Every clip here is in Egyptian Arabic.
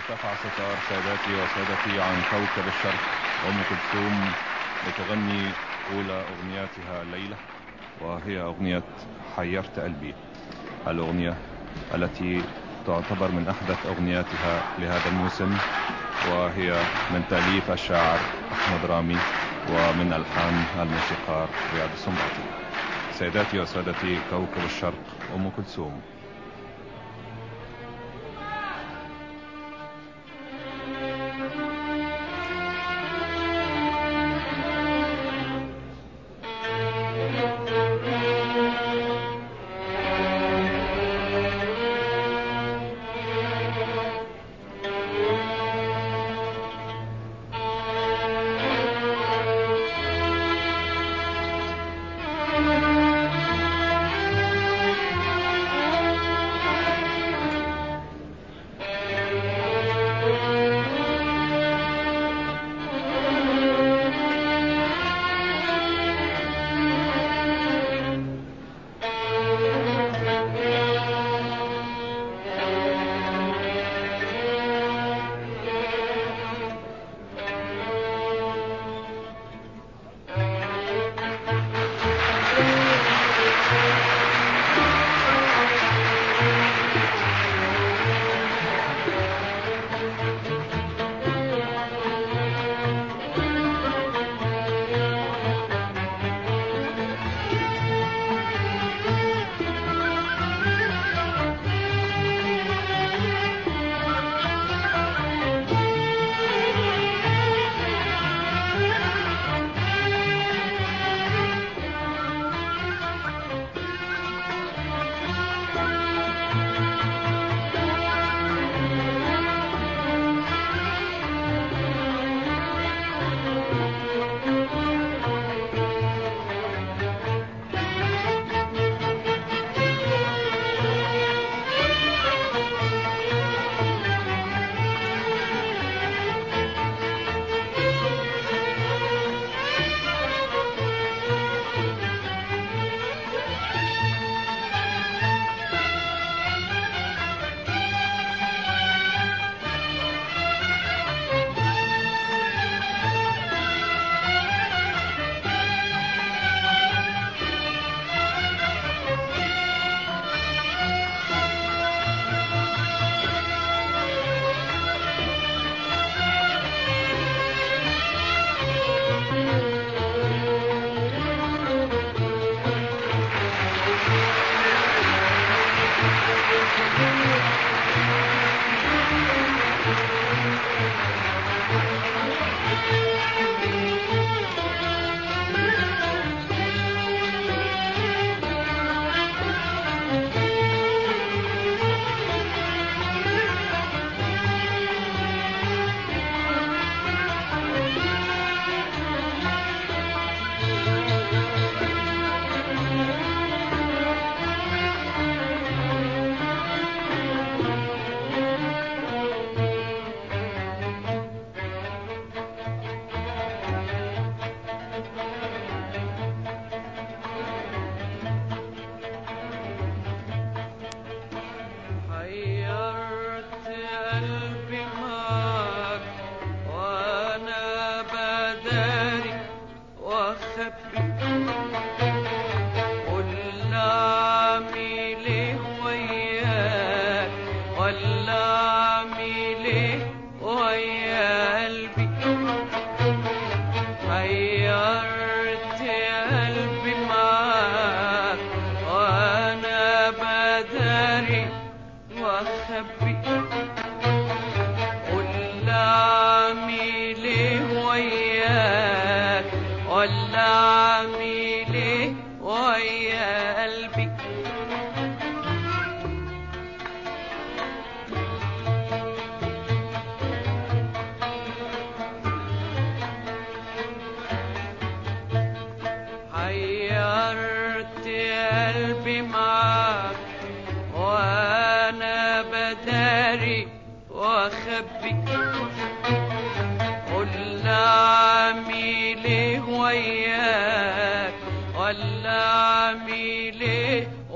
ارتفع ستار سادتي وسادتي عن كوكب الشرق أم كلثوم لتغني أولى أغنياتها الليلة وهي أغنية حيرت قلبي الأغنية التي تعتبر من أحدث أغنياتها لهذا الموسم وهي من تأليف الشاعر أحمد رامي ومن ألحان الموسيقار رياض السنباطي سيداتي وسادتي كوكب الشرق أم كلثوم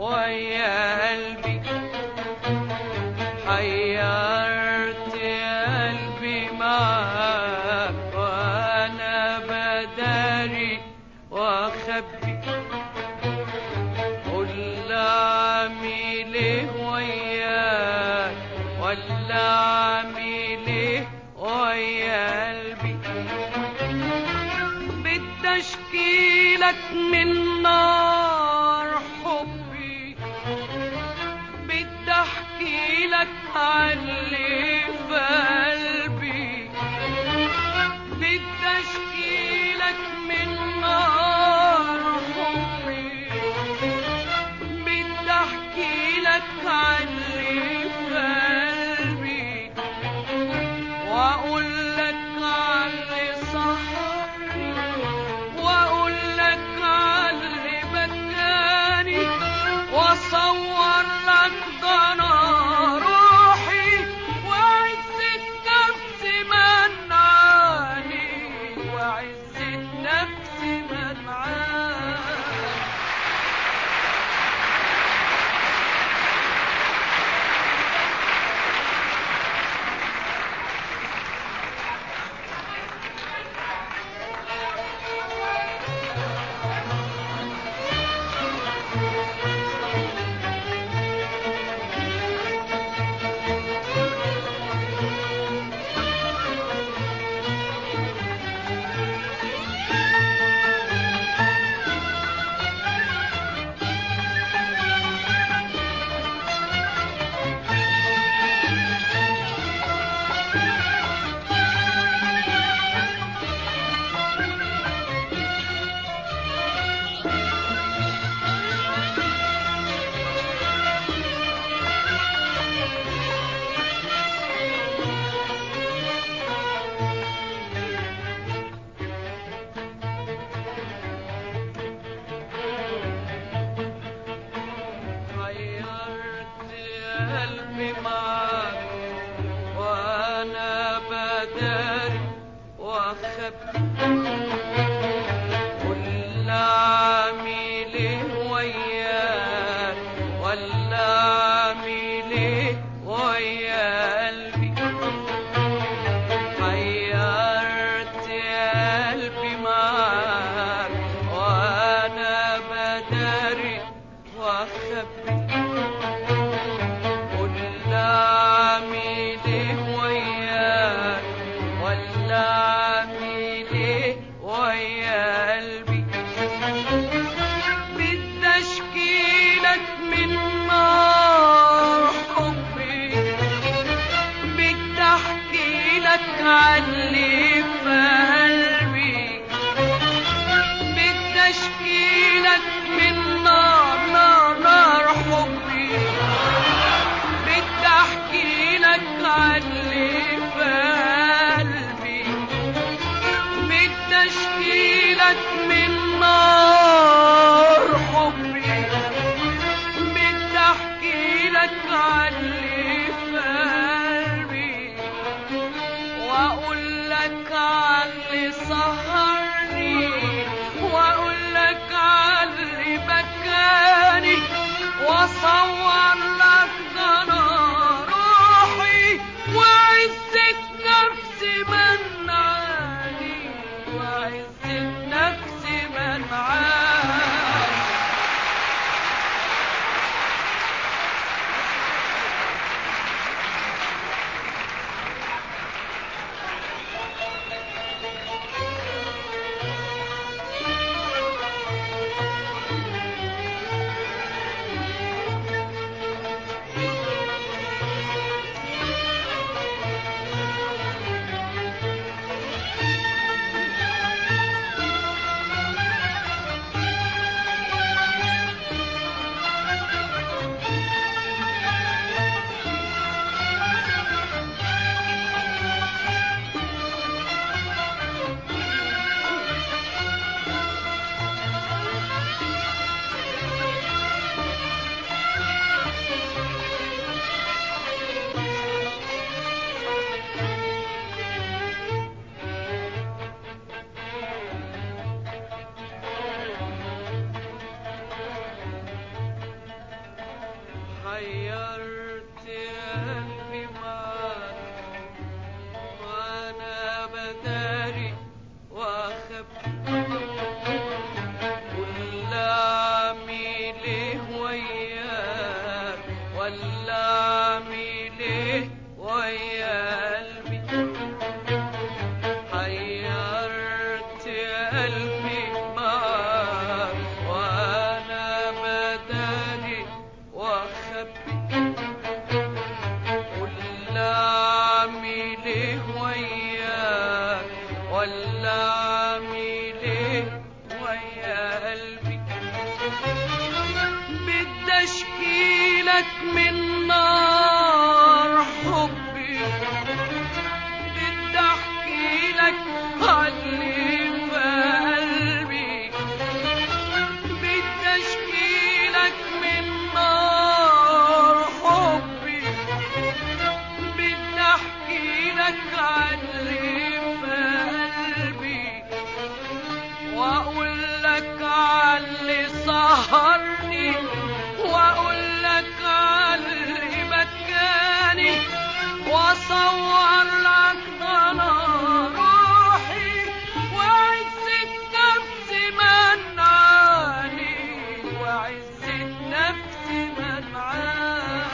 حيرت اعمل ايه ويا قلبي بدي اشكيلك من نار حبي بدي احكي لك عن اللي في قلبي بدي اشكي لك من نار حبي بدي احكي لك عن اللي في قلبي واقول لك عن اللي سهرني واقول لك عن اللي بكاني واصور لك ضنا روحي وعزة نفسي منعاني وعزة نفسي منعاني غيرت قلبي معاك وانا بداري واخبي كل عامل وياك ولا عامل ويا قلبي غيرت قلبي معاك وانا بداري واخبي قول اعمل ايه وياك ولا اعمل ايه ويا قلبي بدي اشكيلك من نار حبي بدي احكي لك عن اللي في قلبي بدي اشكي لك من نار نار نار حبي بدي احكي لك عن اللي في قلبي بدي اشكي لك من نار حبي بدي احكي لك عن اللي في قلبي واقول علي في قلبي واقول لك علي سهرني واقول لك علي مكاني واصور لك ضنا روحي وعز النفس منعاني وعز النفس منعاني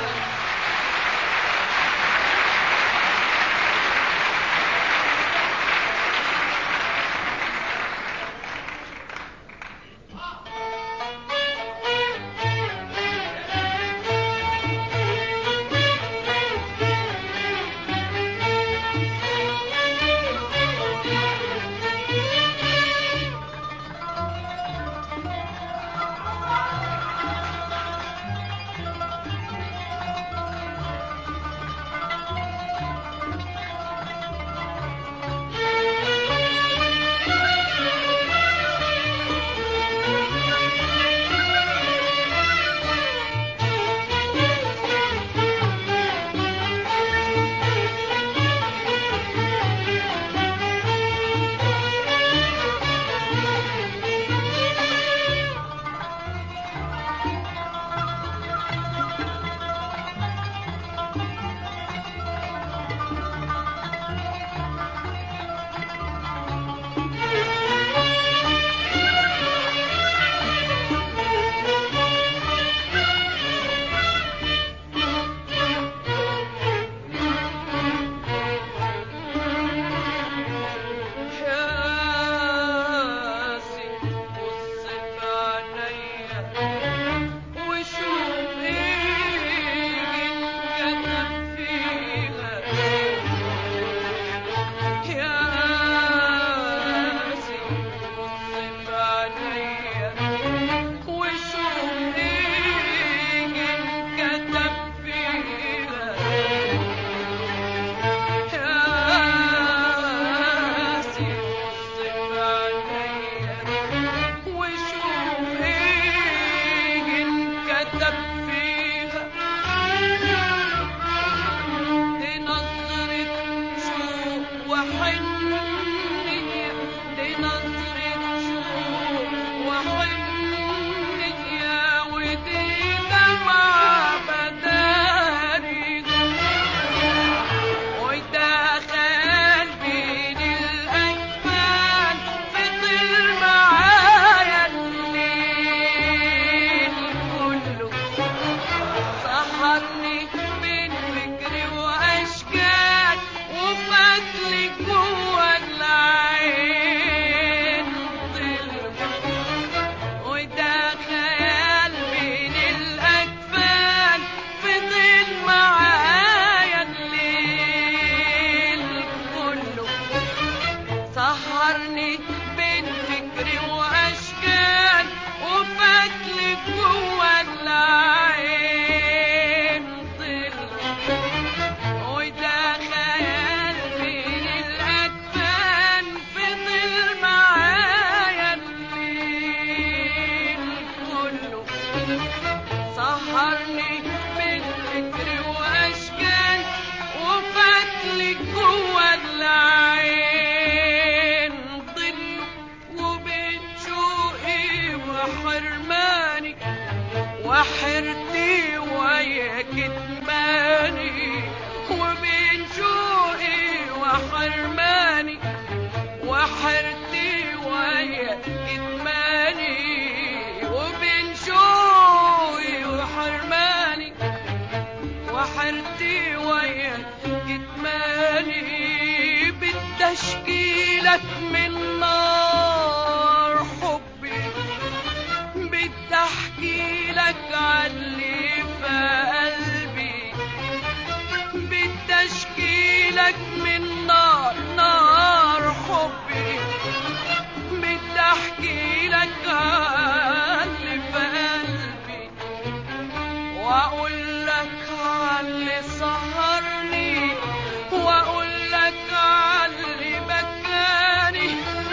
حاسي بص في عينيا وشوف ايه انكتب فيها حاسي بص في عينيا وشوف ايه انكتب فيها حاسي بص في عينيا وشوف ايه انكتب فيها دي نظرة شوق وحنية دي نظرة شوق وحنية ودي دمعة بداري ويدخل بين الأجفان فضل معايا الليل كله سهرني بين فكري وأشكال وفاتلي جوا العين ظل وده خيال بين الأكفان فضل معايا الليل كله سهرني بين فكري وأشكال وفاتلي جوا العين ظل وده خيال بين الأكفان فضل معايا الليل كله سهرني من فكري وأشكال وفاتلي جوا العين ظل وبين شوقي وحرماني وحرتي ويا كتماني وبين شوقي وحرماني وحرتي ويا كتماني وبين شوقي وحرماني وحرتي ويا كتماني بالتشكيلك من نار حبي بدي احكي لك علي في قلبي بدي اشكي لك من نار نار حبي بدي احكي لك علي في قلبي واقول لك علي سهرني واقول لك علي بكاني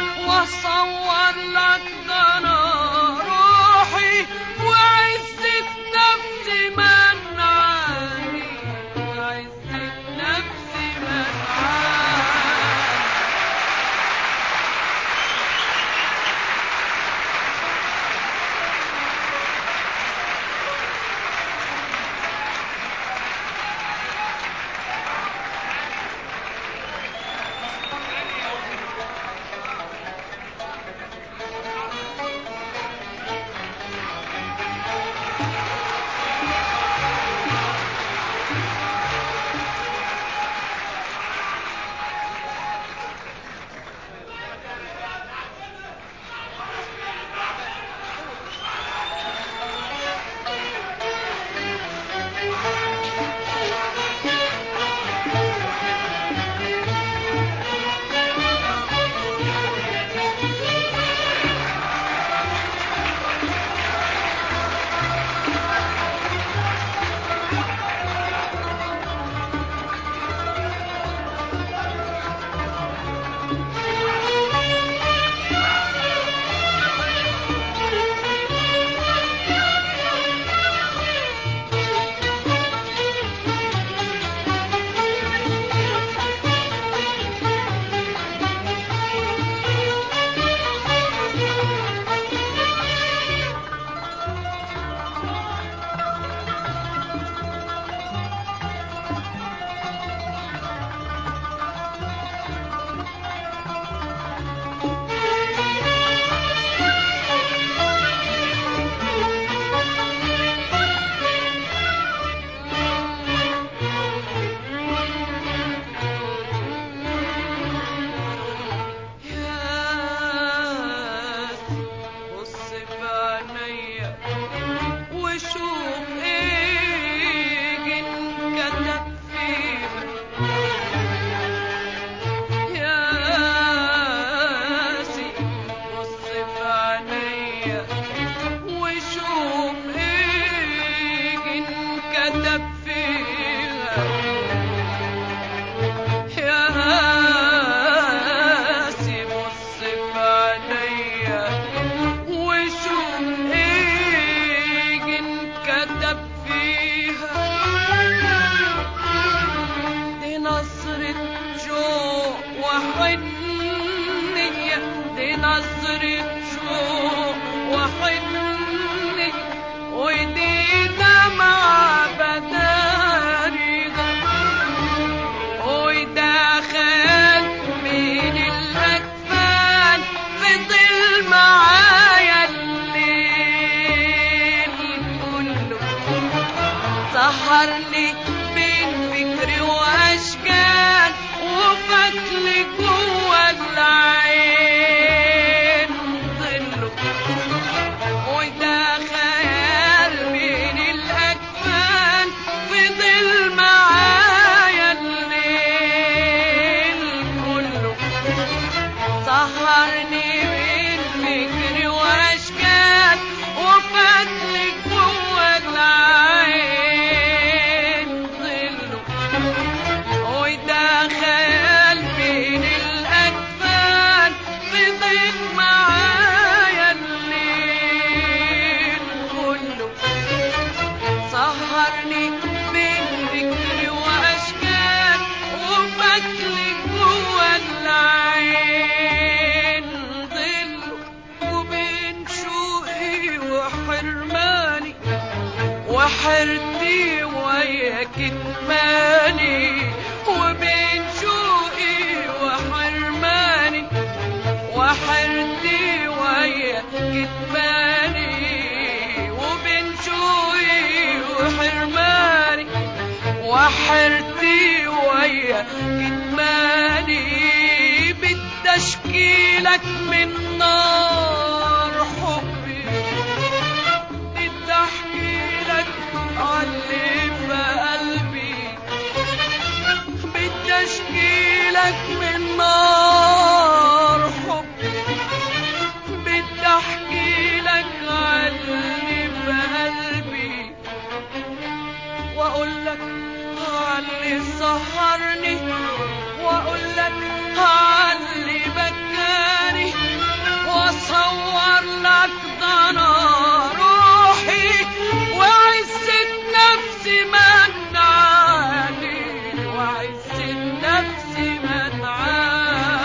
حيرتي ويا كتماني بدي اشكيلك من نار حبي بدي احكيلك عاللي في قلبي بدي اشكيلك من نار حبي بدي احكيلك عاللي في قلبي واقول لك عاللي سهرني واقول لك عاللي بكاني واصور لك ضنا روحي وعزة نفسي منعاني وعزة نفسي منعاني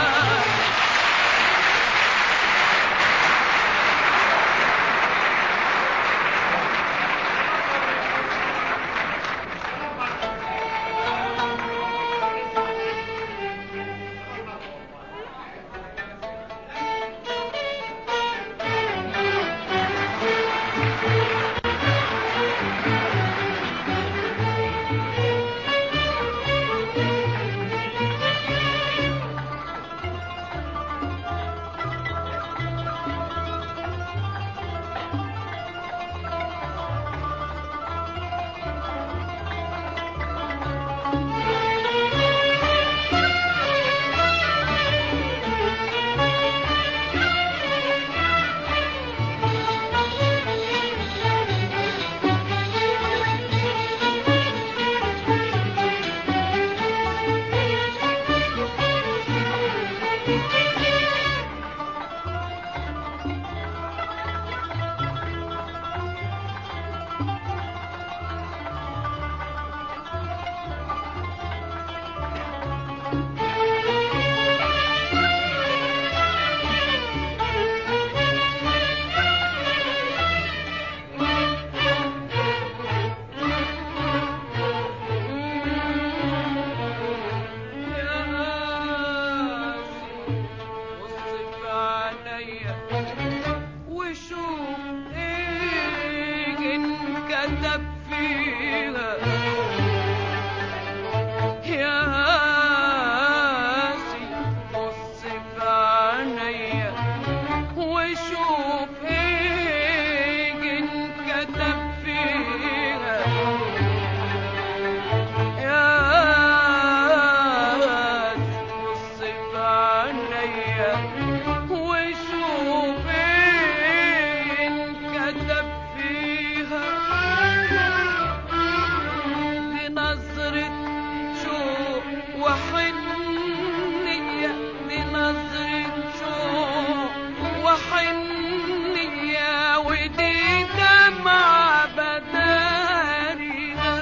وشوف ايه انكتب فيها يا هاسي بص في عينيا وشوف ايه انكتب فيها يا بص في عينيا وشوف ايه انكتب فيها دي نظرة شوق وحنية دي نظرة شوق وحنية ودي دمعة بداريها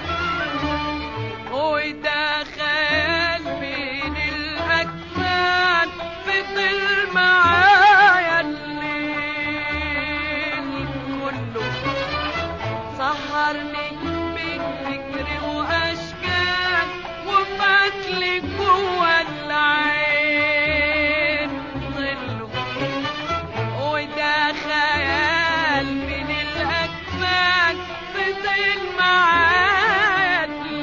وده خيال بين الأكفان فضل معايا الليل كله سهرني بالفكر وأشكال وفاتلي جوا العين ظله وده خيال من الأكفان فضل معايا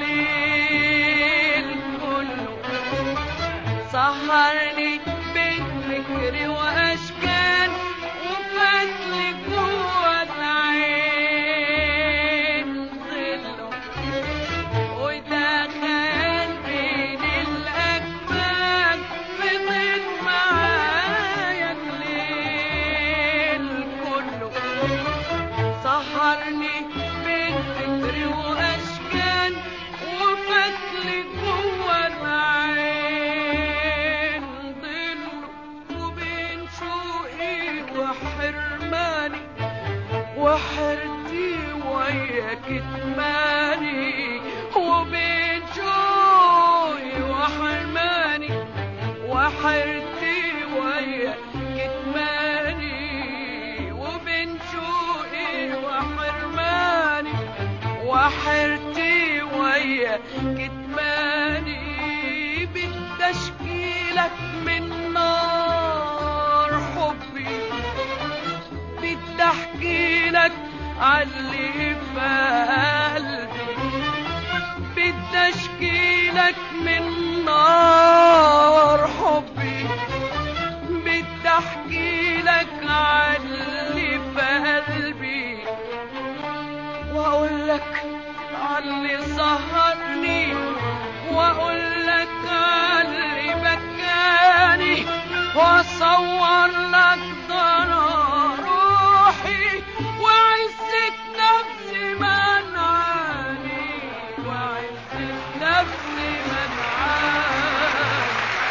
الليل كله سهرني بالفكر وأشكال وفاتلي جوا العين ظله وده خيال بين الأكفان فضل معايا الليل كله سهرني بالفكر وأشكال وفتلي جوا العين ظله وبين لك من نار حبي بدي احكي لك عن اللي في قلبي واقول لك عن اللي سهرني واقول لك عن اللي بكاني واصور لك ضنا روحي وعزة نفسي منعاني وعزة نفسي منعاني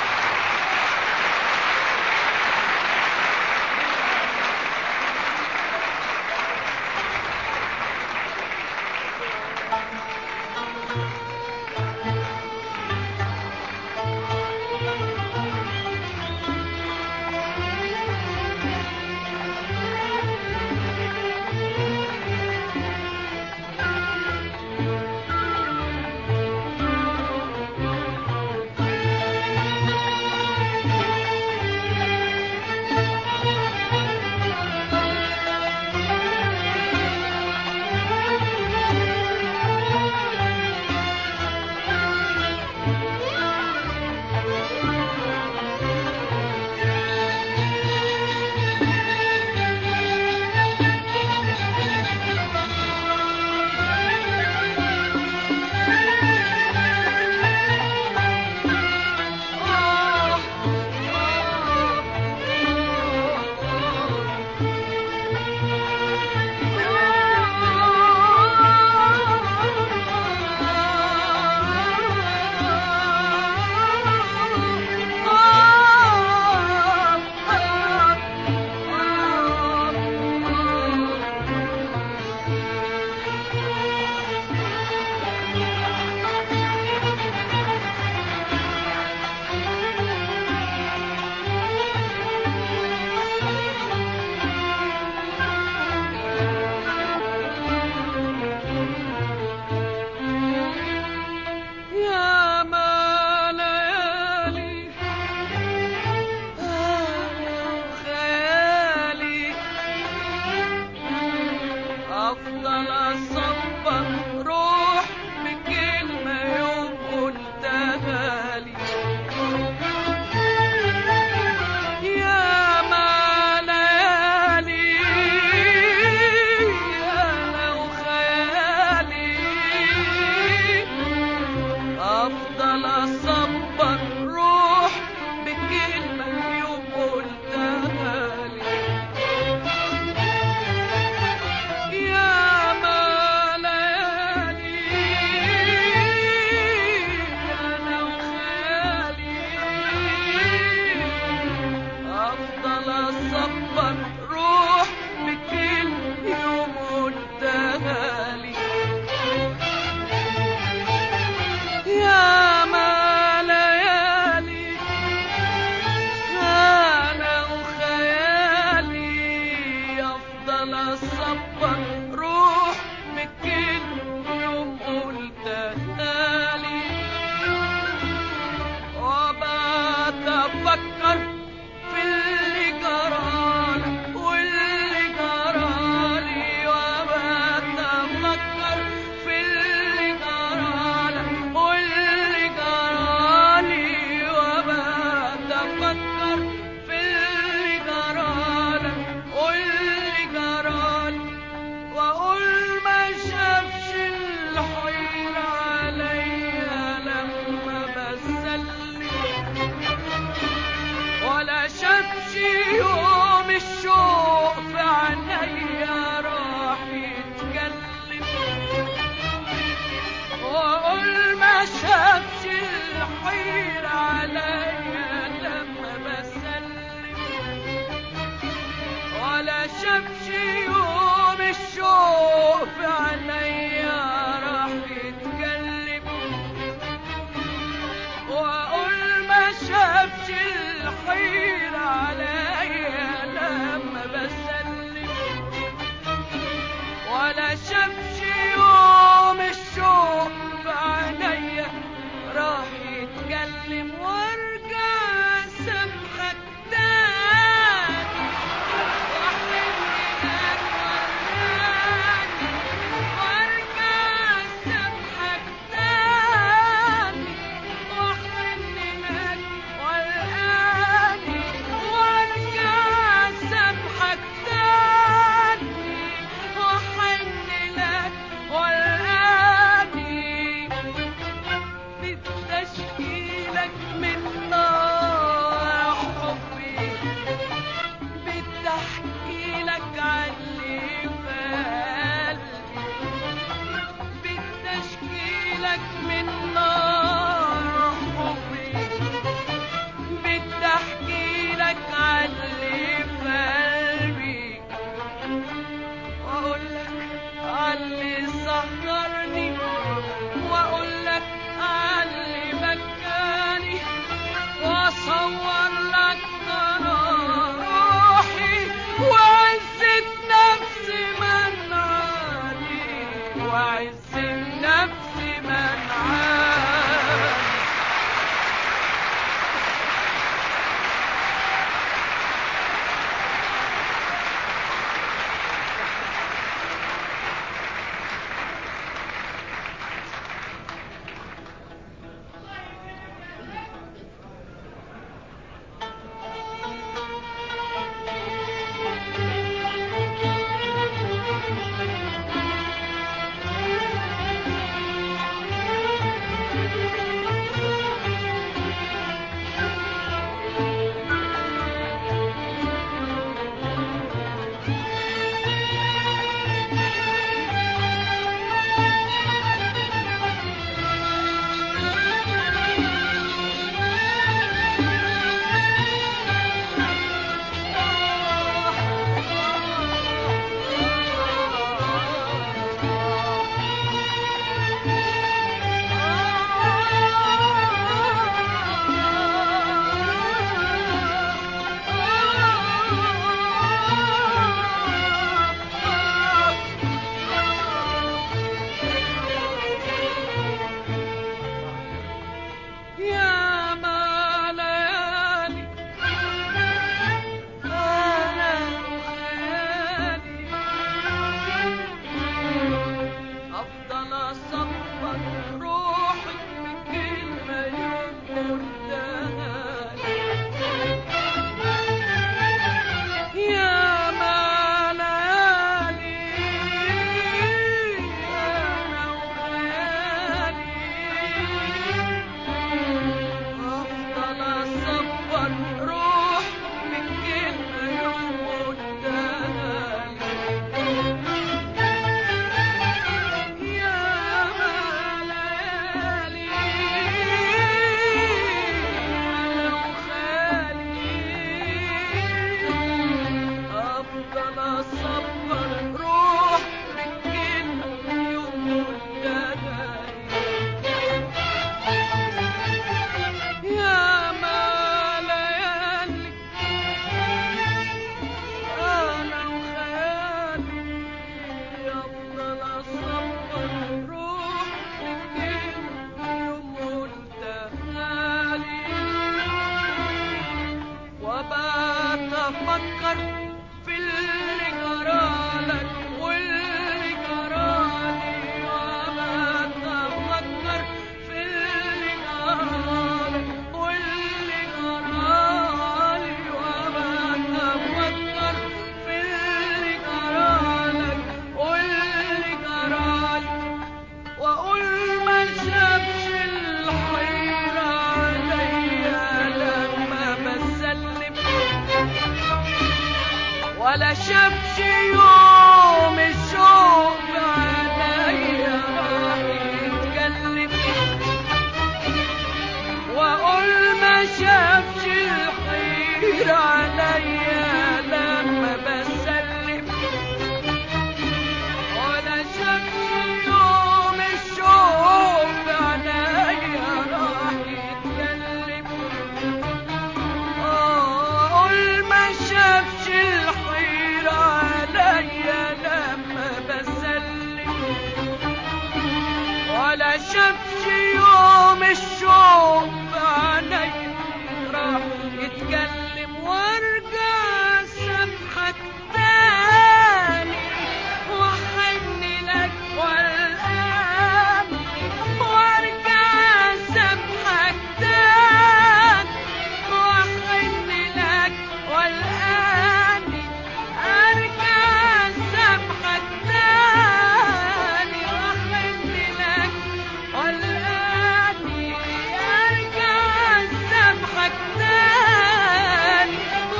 يا ما ليالي أنا وخيالي أفضل أصبر روح بكلمة يوم قلتها لي يا ما ليالي أنا وخيالي أفضل أصبر روح بكلمة يوم قلتها لي يا ما ليالي أنا وخيالي أفضل أصبر روح بكلمة يوم قلتها لي يا ما ليالي أنا وخيالي أفضل أصبر روح بكل يوم قلتها لي وبقعد أفكر في اللي جرالي واللي جرالي وبقعد أفكر في اللي جرالي واللي جرالي وبقعد أفكر في اللي جرالي واللي جرالي وأقول ما شافش الحيل عليا لما بسلم ولا شافش يوم الشوق في عينيا راح يتكلم واقول ما شافش الحير عليا لما بسلم ولا شافش يوم الشوق في عينيا راح يتكلم واقول ما شافش الحير عليا ولا شافش يوم الشوق عليا راح يتكلم واقول ما شافش الخير عليا لما بسلم ولا شافش يوم الشوق عليا راح يتكلم اقول ما شافش الخير عليا لما بسلم ولا شافش يوم الشوق عليا راح يتكلم وارجع سامحك تاني واحن لك والآن وارجع سامحك تاني واحن لك والآن ارجع سامحك تاني واحن لك والآن ارجع سامحك تاني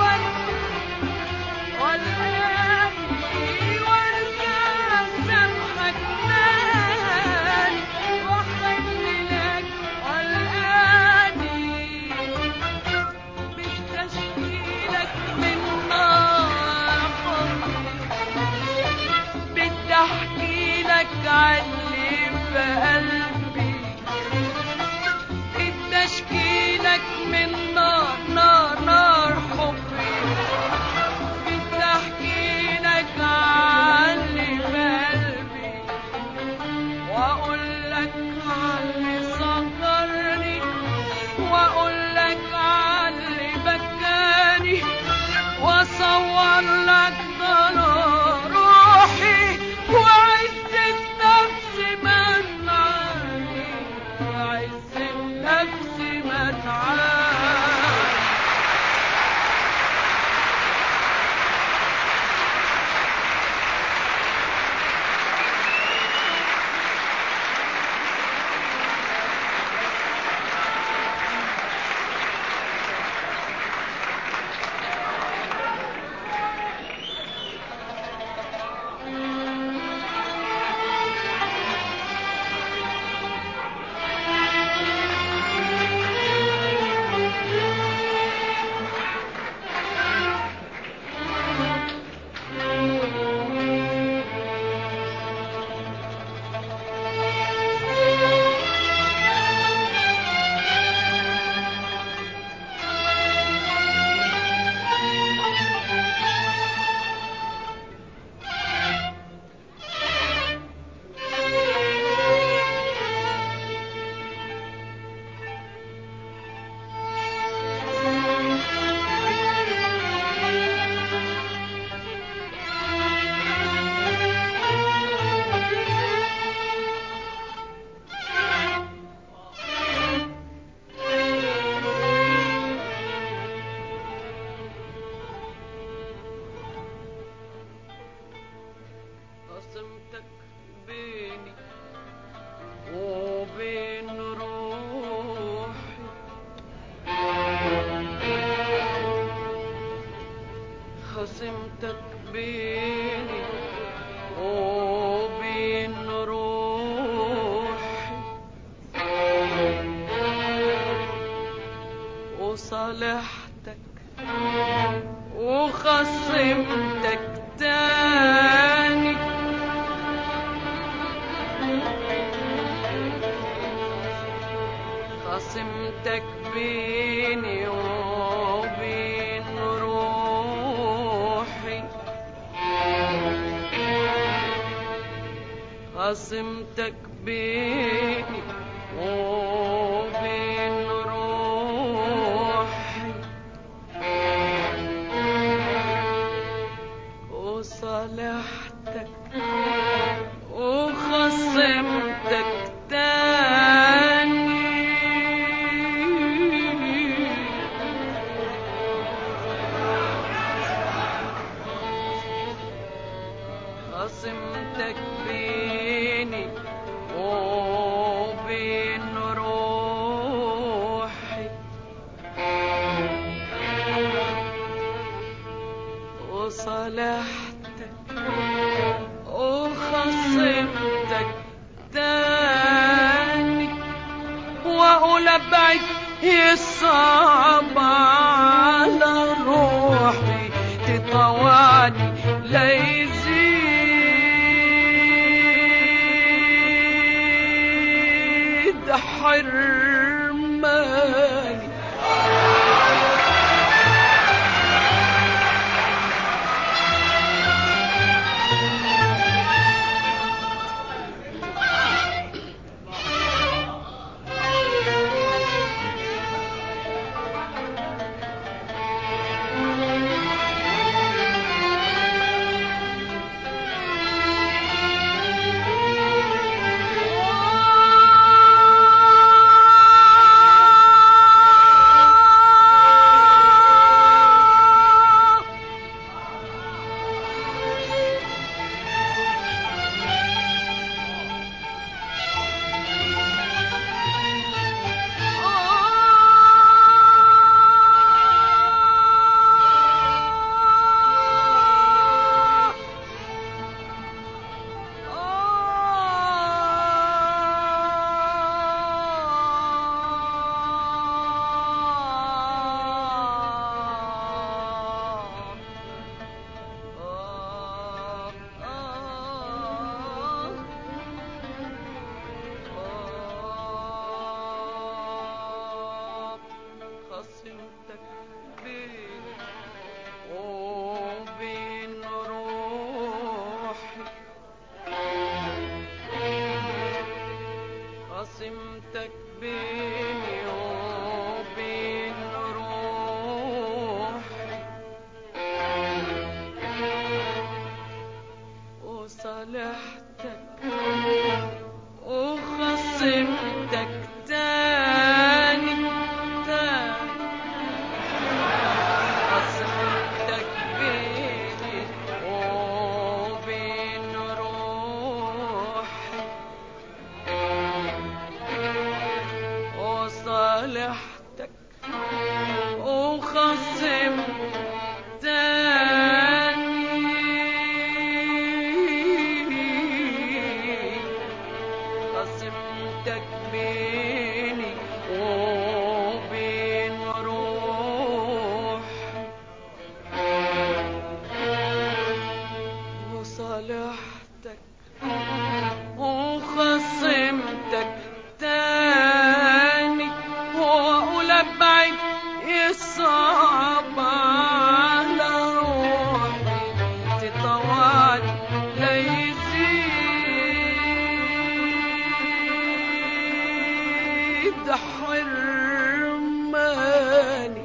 والآن وارجع سامحك تاني واحن لك والآن بتشكيلك من نار بدي احكي لك عني في قلبي بدي اشكي لك من نار نار نار حبي بدي احكي لك عني في قلبي واقول لك عني صغرني واقول لك عني بكاني واصور لك ضنا روحي وعز النفس منعاني وعز النفس منعاني قسمتك بيني وبين روحي خصمتك بيني وبين روحي وصالحتك وخصمتك تاني خصمتك بيني وبين روحي خصمتك بيني وبين روحي وصالحتك وخصمتك تاني خصمتك بيني وبين روحي وصالحتك وصالحتك وخصمتك تاني واقول ابعد يصعب على روحي تطوعني لا يزيد حرماني خصمتك بيني وبين روحي خصمتك بيني وبين روحي وصالحتك وخصمتك تاني تاني خصمتك بيني وبين روحي وصالحتك وخصمتك تاني قسمتك بيني وبين روحي وصالحتك وخصمتك تاني واقول ابعد يصعب على روحي تطوعني لا يزيد حرماني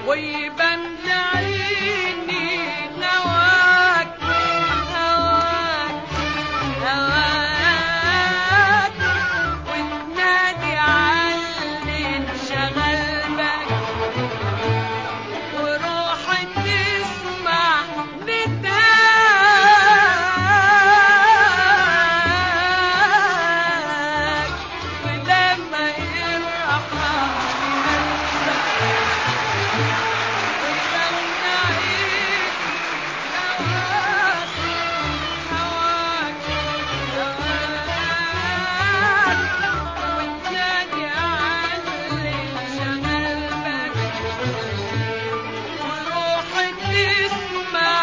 ويبان لعيني هواك هواك هواك وتنادي علي انشغل بك وروحي تسمع نداك ولما يرحمني قلبك ويغنى هواك هواك هواك وتنادي علي انشغل بك وروحي تسمع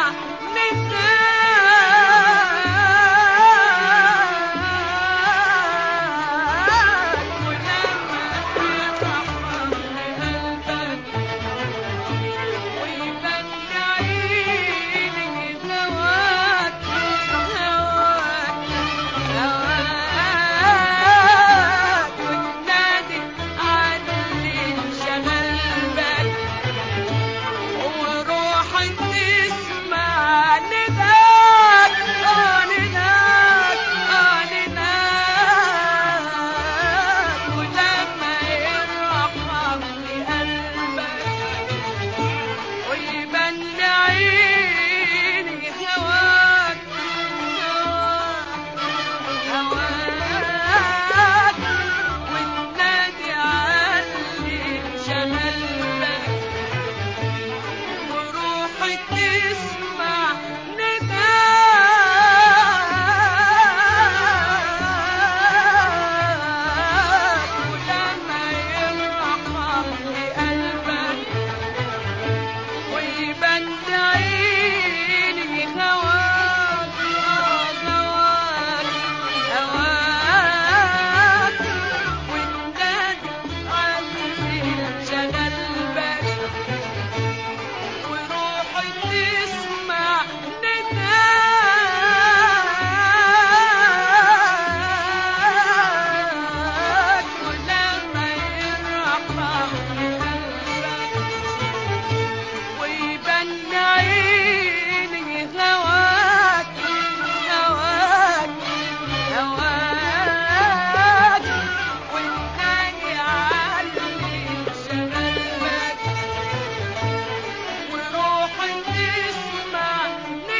نداك ولما يرحمني قلبك ويبان عيني هواك هواك هواك وتنادي عني انشغل بك وروحي تسمع نداك اه نداك اه نداك ولما يرحمني قلبك ويبان لعيني هواك هواك هواك وتنادي علي انشغل بك وروحي تسمع نداك ولما يرحمني قلبك ويبان عيني هواك آه هواك هواك وتنادي عني انشغل بك وروحي تسمع نداك ولما يرحمني قلبك ويبان عيني هواك هواك هواك وتنادي عني انشغل وروحي تسمع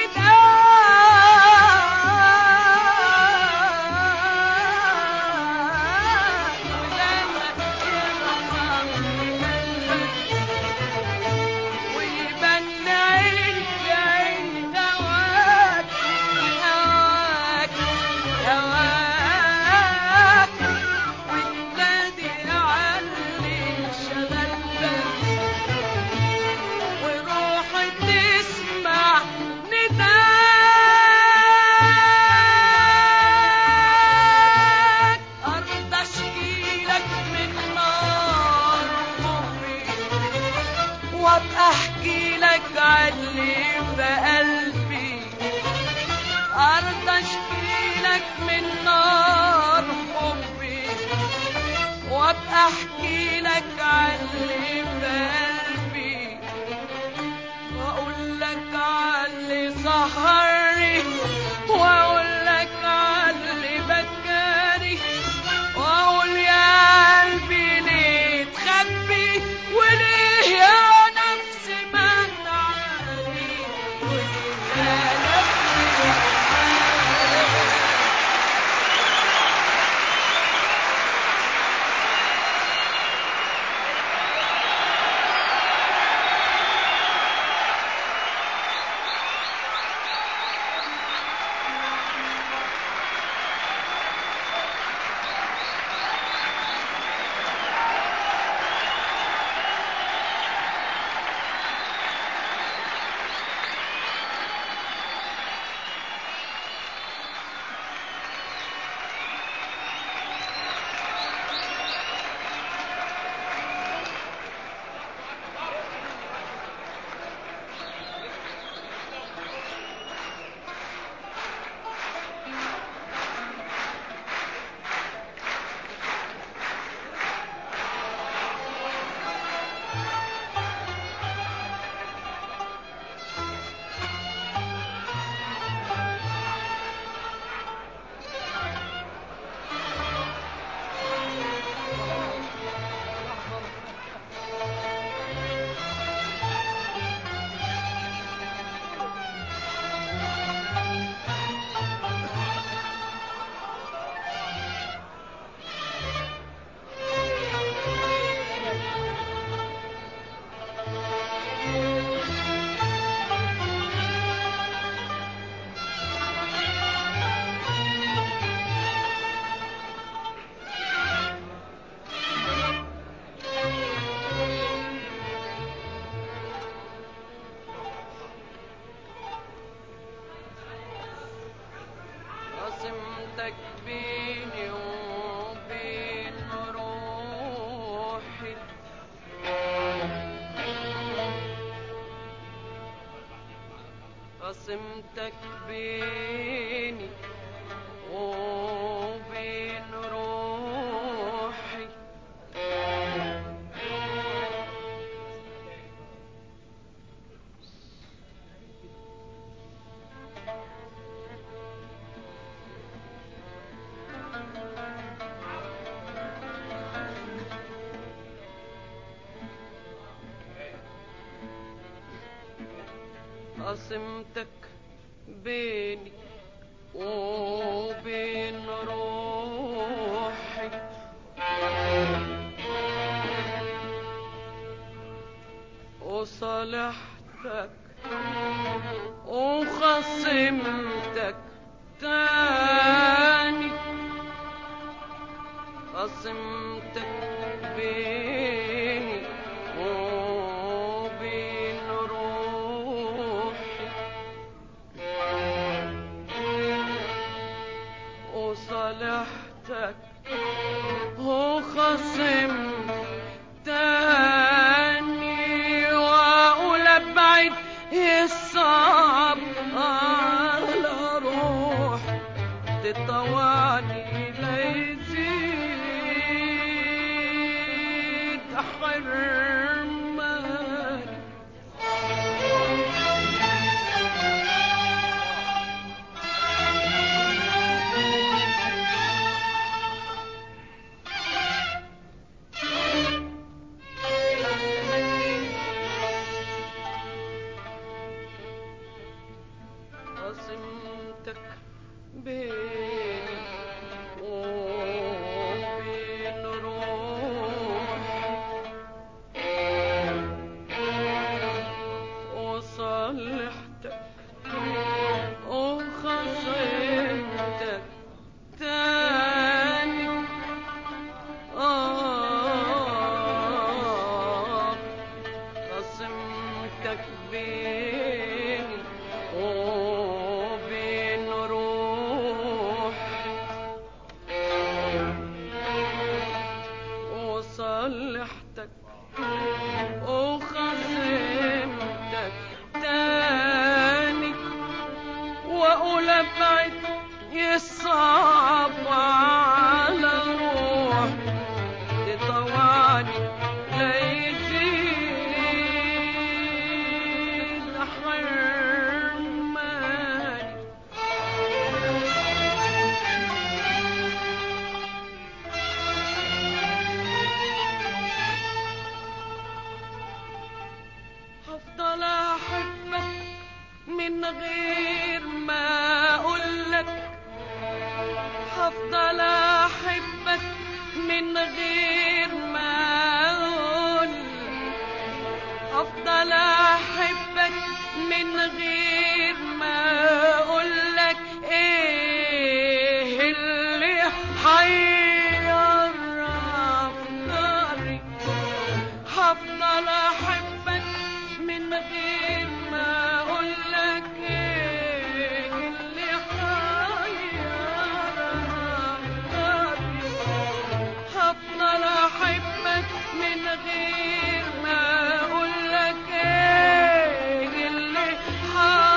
نداك ولما يرحمني قلبك ويبان عيني عيني هواك هواك هواك وتنادي علي انشغل بك وروحي تسمع نداك أرض أشكيلك من نار حبي وابقى احكي لك علي في قلبي ارضى اشكي لك من نار حبي وابقى احكي لك علي في قلبي واقول لك علي سهرني واقول لك علي بكاني واقول يا قلبي ليه تخبي وليه يا نفسي ما تعالي وليه يا نفسي خصمتك بيني وبين روحي قسمتك بيني وبين روحي وصالحتك وخصمتك تاني قسمتك بيني وبين روحي وصالحتك وخصمت تاني واقول ابعد الصعب على روح تطوعني ليزيد حرماني قسمتك بيني وبين روحي وصلحتك وخصمتك تاني آه قسمتك بيني وبين روحي وصلحتك وخصمتك تاني واقول ابعد يصعب على روح تطوعني ليزيد حرماني هفضل احبك من غير ما اقولك هفضل احبك من غير ما اقولك هفضل احبك من غير ما اقولك ايه اللي حير افكاري هفضل احبك من غير ما اقولك ايه اللي حير افكاري هفضل احبك من غير ما اقولك ايه اللي حير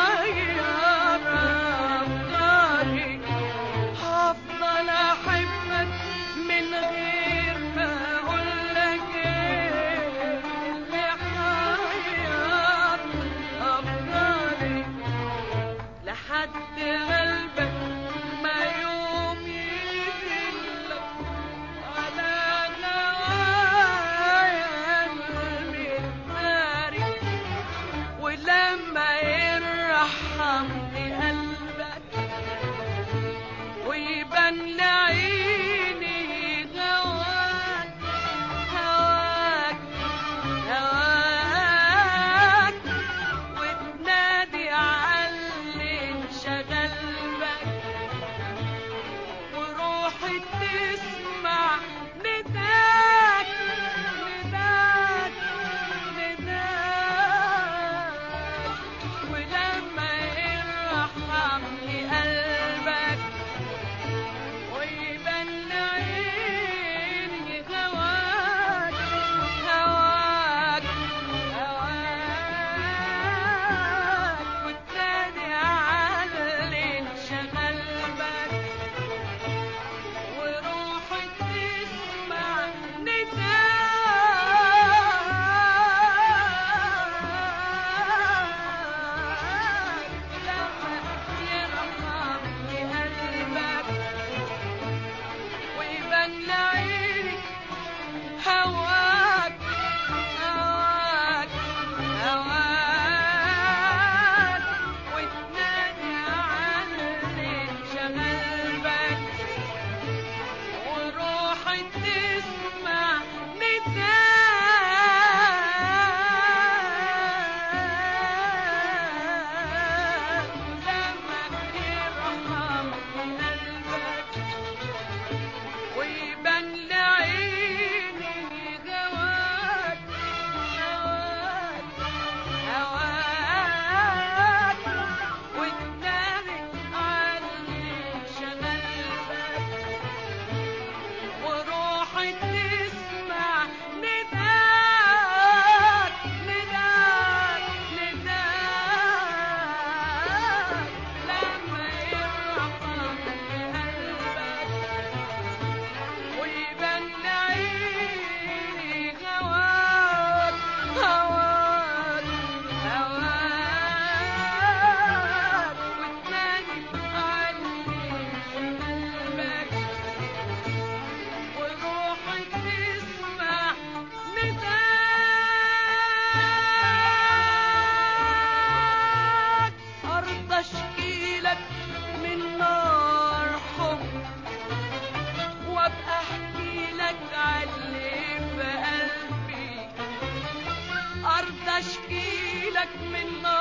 احبك من نار